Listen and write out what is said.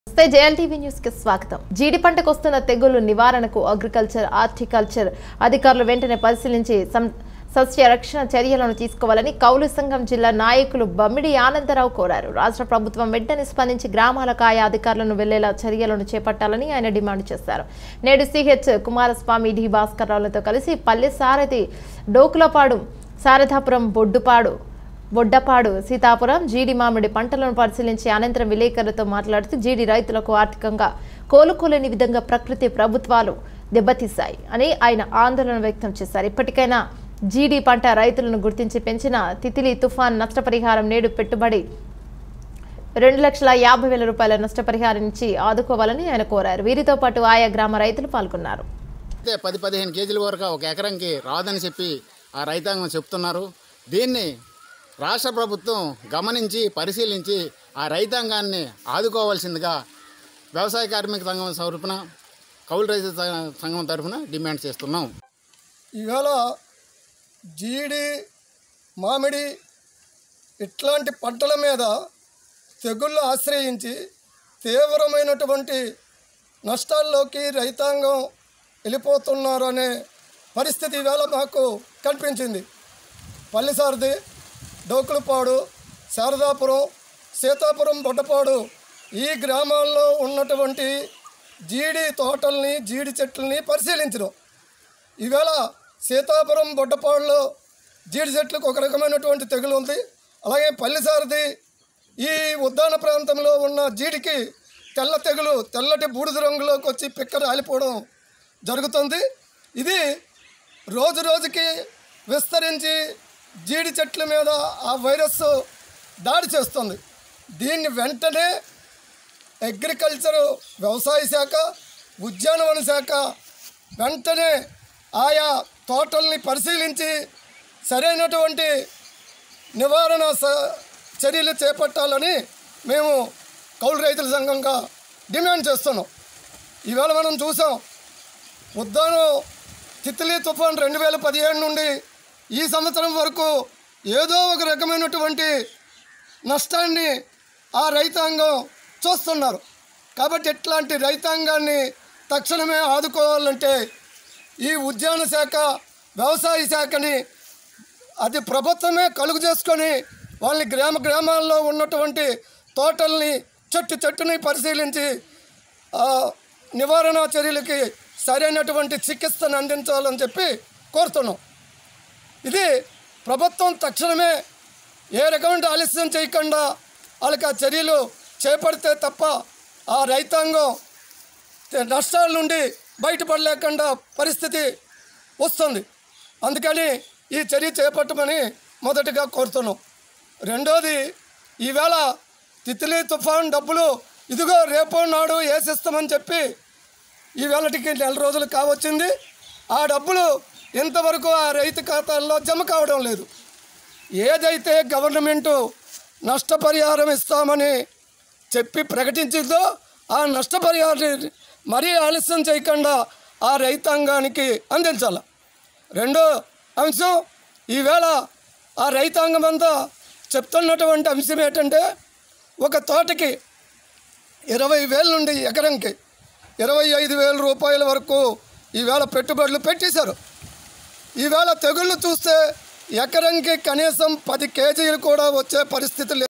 నమస్తే JLTV news కి స్వాగతం జీడి పంటకు వస్తున్న తెగులు నివారణకు అగ్రికల్చర్ హార్టికల్చర్ అధికారులు వెంటనే పరిశీలించి సం- సస్య రక్షణ చర్యలను తీసుకోవాలని కౌలు సంఘం జిల్లా నాయకులు బమ్మిడి ఆనందరావు కోరారు రాష్ట్ర ప్రభుత్వం వెంటనే స్పందించి గ్రామాలకు ఆయా అధికారులను వెళ్లేలా చర్యలను చేపట్టాలని ఆయన డిమాండ్ చేశారు నేడు సిహెచ్ కుమారస్వామి డి భాస్కర్రావులతో కలిసి పల్లె సారథి డోకులపాడు శారదాపురం బొడ్డుపాడు బొడ్డపాడు సీతాపురం జీడి మామిడి పంటలను పరిశీలించి అనంతరం విలేకరులతో మాట్లాడుతూ జీడి రైతులకు ఆర్థికంగా కోలుకోలేని విధంగా ప్రకృతి ప్రభుత్వాలు దెబ్బతీశాయి అని ఆయన ఆందోళన వ్యక్తం చేశారు ఇప్పటికైనా జీడి పంట రైతులను గుర్తించి పెంచిన తితిలి తుఫాన్ నష్టపరిహారం నేడు పెట్టుబడి రెండు లక్షల యాభై వేల రూపాయల నష్టపరిహారం ఇచ్చి ఆదుకోవాలని ఆయన కోరారు వీరితో పాటు ఆయా గ్రామ రైతులు పాల్గొన్నారు అయితే పది పదిహేను కేజీల వరకు ఒక ఎకరంకి రాదని చెప్పి ఆ రైతాంగం చెప్తున్నారు దీన్ని రాష్ట్ర ప్రభుత్వం గమనించి పరిశీలించి ఆ రైతాంగాన్ని ఆదుకోవాల్సిందిగా వ్యవసాయ కార్మిక సంఘం తరఫున కౌలు రైతు స- సంఘం తరఫున డిమాండ్ చేస్తున్నాం ఇవాళ జీడి మామిడి ఇట్లాంటి పంటల మీద తెగుళ్ళు ఆశ్రయించి తీవ్రమైనటువంటి నష్టాల్లోకి రైతాంగం వెళ్ళిపోతున్నారు అనే పరిస్థితి ఇవాళ మాకు కనిపించింది పల్లిసారది డోకులపాడు శారదాపురం సీతాపురం బొడ్డపాడు ఈ గ్రామాల్లో ఉన్నటువంటి జీడి తోటల్ని జీడి చెట్లని పరిశీలించడం ఈవేళ సీతాపురం బొడ్డపాడులో జీడి చెట్లకు ఒక రకమైనటువంటి తెగులు ఉంది అలాగే పల్లిసారది ఈ ఉద్యాన ప్రాంతంలో ఉన్న జీడికి తెల్ల తెగులు తెల్లటి బూడిద రంగులోకి వచ్చి పిక్క రాలిపోవడం జరుగుతుంది ఇది రోజు రోజుకి విస్తరించి జీడి చెట్ల మీద ఆ వైరస్ దాడి చేస్తుంది దీన్ని వెంటనే అగ్రికల్చర్ వ్యవసాయ శాఖ ఉద్యానవన శాఖ వెంటనే ఆయా తోటల్ని పరిశీలించి సరైనటువంటి నివారణ స- చర్యలు చేపట్టాలని మేము కౌలు రైతుల సంఘంగా డిమాండ్ చేస్తున్నాం ఈవేళ మనం చూసాం ఉద్దానం తిత్లీ తుఫాన్ రెండు వేల పదిహేడు నుండి ఈ సంవత్సరం వరకు ఏదో ఒక రకమైనటువంటి నష్టాన్ని ఆ రైతాంగం చూస్తున్నారు కాబట్టి ఇట్లాంటి రైతాంగాన్ని తక్షణమే ఆదుకోవాలంటే ఈ ఉద్యాన శాఖ వ్యవసాయ శాఖని అది ప్రభుత్వమే కలుగు చేసుకొని వాళ్ళని గ్రామ గ్రామాల్లో ఉన్నటువంటి తోటల్ని చెట్టు చెట్టుని పరిశీలించి ఆ, నివారణ చర్యలకి సరైనటువంటి చికిత్సను అందించాలని చెప్పి కోరుతున్నాం ఇది ప్రభుత్వం తక్షణమే ఏ రకమైన ఆలస్యం చేయకుండా వాళ్ళకి ఆ చర్యలు చేపడితే తప్ప ఆ రైతాంగం తే- నష్టాల నుండి బయటపడలేకుండా పరిస్థితి వస్తుంది అందుకని ఈ చర్య చేపట్టమని మొదటగా కోరుతున్నాం రెండోది ఈవేళ తిత్లీ తుఫాన్ డబ్బులు ఇదిగో రేపో నాడు వేసిస్తామని చెప్పి ఈవేళటికి నెల రోజులు కావచ్చింది ఆ డబ్బులు ఇంతవరకు ఆ రైతు ఖాతాల్లో జమ కావడం లేదు ఏదైతే గవర్నమెంటు నష్టపరిహారం ఇస్తామని చెప్పి ప్రకటించిందో ఆ నష్టపరిహారాన్ని మరీ ఆలస్యం చేయకుండా ఆ రైతాంగానికి అందించాల రెండో అంశం ఈవేళ ఆ రైతాంగం అంతా చెప్తున్నటువంటి అంశం ఏంటంటే ఒక తోటకి ఇరవై వేల నుండి ఎకరంకి ఇరవై ఐదు వేల రూపాయల వరకు ఈవేళ పెట్టుబడులు పెట్టేశారు ఈవేళ తెగుళ్ళు చూస్తే ఎకరంకి కనీసం పది కేజీలు కూడా వచ్చే పరిస్థితి లేదు